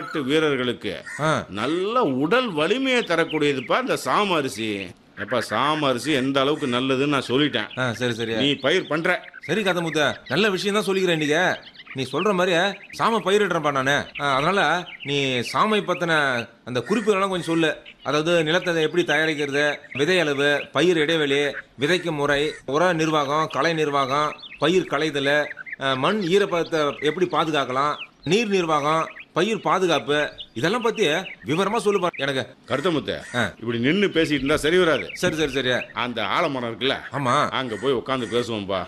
விளையாட்டு வீரர்களுக்கு ஆ நல்ல உடல் வலிமையை தரக்கூடியதுப்பா இந்த சாம அரிசி எப்பா சாம அரிசி எந்த அளவுக்கு நல்லதுன்னு நான் சொல்லிட்டேன் ஆ சரி சரி நீ பயிர் பண்ற சரி கதமுத்த நல்ல விஷயம் தான் சொல்லிக்கிறேன் இன்னைக்கு நீ சொல்ற மாதிரி சாம பயிரிடுறேன்ப்பா நானு ஆ, அதனால நீ சாமை பத்தின அந்த குறிப்புகளெல்லாம் கொஞ்சம் சொல்லு அதாவது நிலத்தை எப்படி தயாரிக்கிறது விதை அளவு பயிர் இடைவெளி விதைக்கும் முறை உர நிர்வாகம் களை நிர்வாகம் பயிர் களைதல் ஆ, மண் ஈரப்பதத்தை எப்படி பாதுகாக்கலாம் நீர் நிர்வாகம் பயிர் பாதுகாப்பு இதெல்லாம் பத்தி விவரமா சொல்லுப்பா எனக்கு கருத்தமுத்த ஆ. இப்படி நின்னு பேசிட்டு இருந்தா சரி வராது சரி சரி சரி அந்த ஆலமரம் இருக்குல்ல ஆமா அங்க போய் உட்காந்து பேசுவோம்பா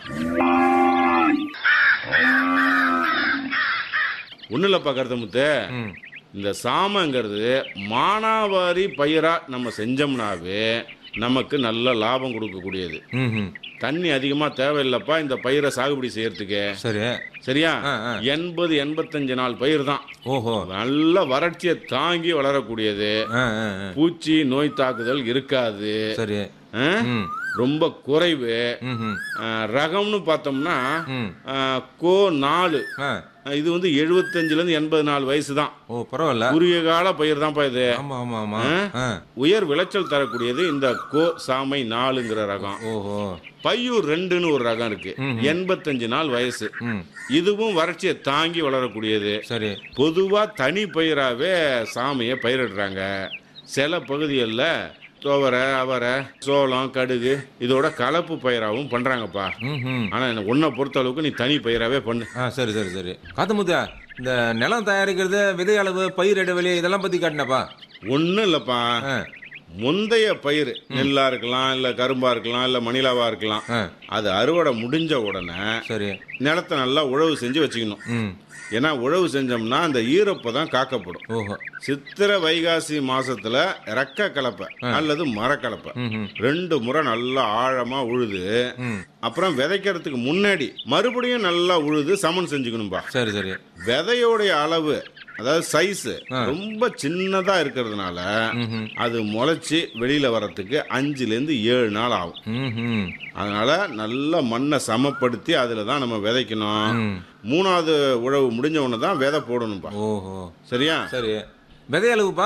ஒன்றும் இல்லைப்பா கருத்தமுத்து ம் இந்த சாமங்கிறது மானாவாரி பயிரா நம்ம செஞ்சோம்னாவே நமக்கு நல்ல லாபம் கொடுக்கக்கூடியது ம் ம் தண்ணி அதிகமா தேவையில்லைப்பா இந்த பயிரை சாகுபடி செய்யறதுக்கு சரி சரியா ஆ, ஆ. எண்பது எண்பத்தஞ்சு நாள் பயிர் தான் ஓஹோ நல்ல வறட்சியை தாங்கி வளரக்கூடியது ஆ ஆ ஆ. பூச்சி நோய் தாக்குதல் இருக்காது சரி ஆ? ம் ரொம்ப குறைவு ம் ம் ஆ, ரகம்னு பார்த்தோம்னா ம் ஆ, கோ நாலு ஆ இது வந்து எழுபத்தஞ்சுல இருந்து எண்பது நாலு வயசு தான் ஓ பரவாயில்ல குறுகிய கால பயிர் தான்ப்பா இது ஆமா ஆமா ஆமா ஆ உயர் விளைச்சல் தரக்கூடியது இந்த கோ சாமை நாலுங்கிற ரகம் ஓஹோ பையூர் ரெண்டுன்னு ஒரு ரகம் இருக்கு ம்ஹும். எண்பத்தஞ்சு நாள் வயசு ம் இதுவும் வறட்சியை தாங்கி வளரக்கூடியது சரி பொதுவா தனி பயிராவே சாமையை பயிரிடுறாங்க சில பகுதிகளில் துவரை அவரை சோளம் கடுகு இதோட கலப்பு பயிராகவும் பண்றாங்கப்பா ம் ம் ஆனா என்ன உன்னை பொறுத்த அளவுக்கு நீ தனி பயிராவே பண்ணு ஆ சரி சரி சரி காத்தமுத்தா இந்த நிலம் தயாரிக்கிறது விதை அளவு பயிர் இடைவெளி இதெல்லாம் பத்தி காட்டினப்பா ஒன்றும் இல்லைப்பா ஆ முந்தைய பயிர் நெல்லா இருக்கலாம் இல்ல கரும்பா இருக்கலாம் இல்ல மணிலாவா இருக்கலாம் ஆ அது அறுவடை முடிஞ்ச உடனே சரி நிலத்தை நல்லா உழவு செஞ்சு வச்சுக்கணும் ம் ஏன்னா உழவு செஞ்சோம்னா அந்த ஈரப்பதம் காக்கப்படும் ஓஹோ சித்திரை வைகாசி மாசத்துல ரெக்க கலப்பை அல்லது மரக்கலப்பை ம் ம் ரெண்டு முறை நல்லா ஆழமா உழுது ம் அப்புறம் விதைக்கிறதுக்கு முன்னாடி மறுபடியும் நல்லா உழுது சமன் செஞ்சுக்கணும்பா சரி சரி விதையோடைய அளவு அதாவது சைஸ் ரொம்ப சின்னதா இருக்கிறதுனால ம் ம் அது முளைச்சி வெளியில வர்றதுக்கு அஞ்சுல இருந்து ஏழு நாள் ஆகும் ம் ம் அதனால நல்ல மண்ணை சமப்படுத்தி அதுல தான் நம்ம விதைக்கணும் ம் மூணாவது உழவு முடிஞ்ச உடனே தான் விதை போடணும்பா ஓஹோ சரியா சரியா சரி விதை அளவுப்பா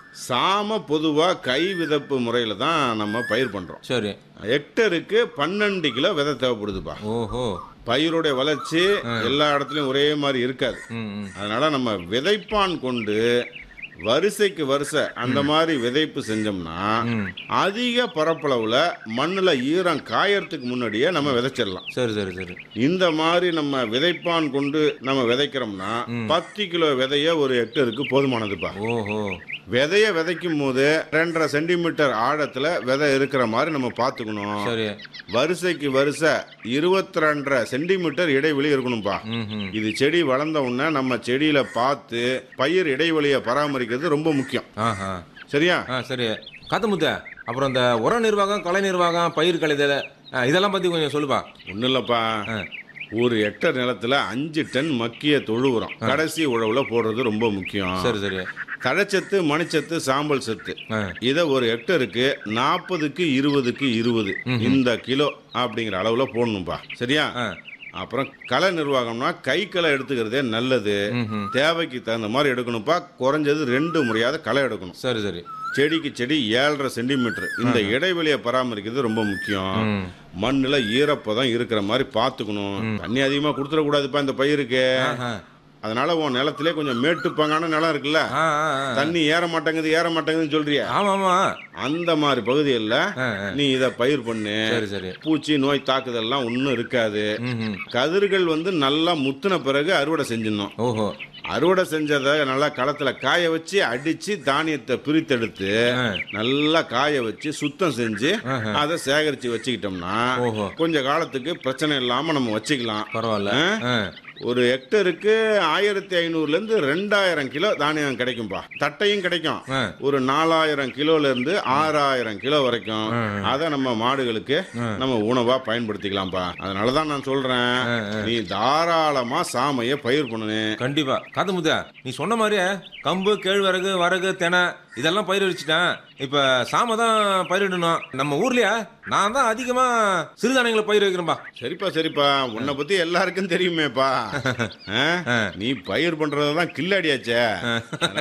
சாம பொதுவா கை விதப்பு முறையில தான் நம்ம பயிர் பண்றோம் சரி ஹெக்டருக்கு பன்னெண்டு கிலோ விதை தேவைப்படுதுப்பா ஓஹோ பயிருடைய வளர்ச்சி எல்லா இடத்துலயும் ஒரே மாதிரி இருக்காது ம் ம் அதனால நம்ம விதைப்பான் கொண்டு வரிசைக்கு வரிசை அந்த மாதிரி விதைப்பு செஞ்சோம்னா ம் அதிக பரப்பளவுல மண்ணுல ஈரம் காயறதுக்கு முன்னாடியே நம்ம விதைச்சிடலாம் சரி சரி சரி இந்த மாதிரி நம்ம விதைப்பான் கொண்டு நம்ம விதைக்கிறோம்னா பத்து கிலோ விதைய ஒரு ஹெக்டருக்கு போதுமானதுப்பா ஓஹோ விதைய விதைக்கும் போது ரெண்டரை சென்டிமீட்டர் ஆழத்துல விதை இருக்கிற மாதிரி நம்ம பார்த்துக்கணும் சரி வரிசைக்கு வரிசை இருபத்தி ரெண்டரை சென்டிமீட்டர் இடைவெளி இருக்கணும்பா ம் ம் இது செடி வளர்ந்த உடனே நம்ம செடியில பார்த்து பயிர் இடைவெளியை பராமரிக்கிறது ரொம்ப முக்கியம் ஆஹா சரியா ஆ சரி காத்தமுத்த அப்புறம் இந்த உர நிர்வாகம் கலை நிர்வாகம் பயிர் கலைதல் ஆ, இதெல்லாம் பத்தி கொஞ்சம் சொல்லுப்பா ஒன்றும் இல்லைப்பா ஆ. ஒரு ஹெக்டர் நிலத்துல அஞ்சு டன் மக்கிய தொழு உரம் கடைசி உழவுல போடுறது ரொம்ப முக்கியம் சரி சரி தழைச்சத்து மணிச்சத்து சாம்பல் சத்து ஆ இதை ஒரு ஹெக்டருக்கு நாற்பதுக்கு இருபதுக்கு இருபது இந்த கிலோ அப்படிங்கிற அளவுல போடணும்பா சரியா ஆ அப்புறம் களை நிர்வாகம்னா கை களை எடுத்துக்கிறதே நல்லது ம் ம் தேவைக்கு தகுந்த மாதிரி எடுக்கணும்ப்பா குறைஞ்சது ரெண்டு முறையாவது களை எடுக்கணும் சரி சரி செடிக்கு செடி ஏழரை சென்டிமீட்டர் இந்த இடைவெளியை பராமரிக்கிறது ரொம்ப முக்கியம் ம் மண்ணுல ஈரப்பதம் இருக்கிற மாதிரி பார்த்துக்கணும் தண்ணி அதிகமா கொடுத்துடக்கூடாதுப்பா இந்த பயிருக்கு ஆஹா. அதனால உன் நிலத்திலே கொஞ்சம் மேட்டுப்பாங்கான நிலம் இருக்குல்ல ஆ ஆ ஆ. தண்ணி ஏற மாட்டேங்குது ஏற மாட்டேங்குதுன்னு சொல்றிய ஆமா ஆமா அந்த மாதிரி பகுதிகளில் ஆ, ஆ. நீ இதை பயிர் பண்ணு சரி சரி பூச்சி நோய் தாக்குதல்லாம் ஒன்றும் இருக்காது ம் ம் கதிர்கள் வந்து நல்லா முத்தின பிறகு அறுவடை செஞ்சிடணும் ஓஹோ அறுவடை செஞ்சதை நல்லா களத்துல காய வச்சு அடிச்சு தானியத்தை பிரித்தெடுத்து ஆ. நல்லா காய வச்சு சுத்தம் செஞ்சு ஆஹா. அதை சேகரிச்சு வச்சுக்கிட்டோம்னா ஓஹோ கொஞ்ச காலத்துக்கு பிரச்சனை இல்லாம நம்ம வச்சுக்கலாம் பரவாயில்ல ஆ ஒரு ஹெக்டருக்கு ஆயிரத்தி ஐநூறுல இருந்து ரெண்டாயிரம் கிலோ தானியம் கிடைக்கும்பா தட்டையும் கிடைக்கும் ஆ. ஒரு நாலாயிரம் கிலோல இருந்து ஆறாயிரம் கிலோ வரைக்கும் அதை நம்ம மாடுகளுக்கு நம்ம உணவா பயன்படுத்திக்கலாம்ப்பா அதனாலதான் நான் சொல்றேன் நீ தாராளமா சாமைய பயிர் பண்ணு கண்டிப்பா காத்தமுத்தா நீ சொன்ன மாதிரியே கம்பு கேழ்வரகு வரகு தெனை இதெல்லாம் பயிர் வச்சுட்டேன் இப்ப சாம தான் பயிரிடணும் நம்ம ஊர்லயா நான் தான் அதிகமா சிறுதானியங்களை பயிர் வைக்கிறேன்பா சரிப்பா சரிப்பா உன்னை பத்தி எல்லாருக்கும் தெரியுமேப்பா ஆ? நீ பயிர் பண்றதுதான் கில்லாடியாச்சே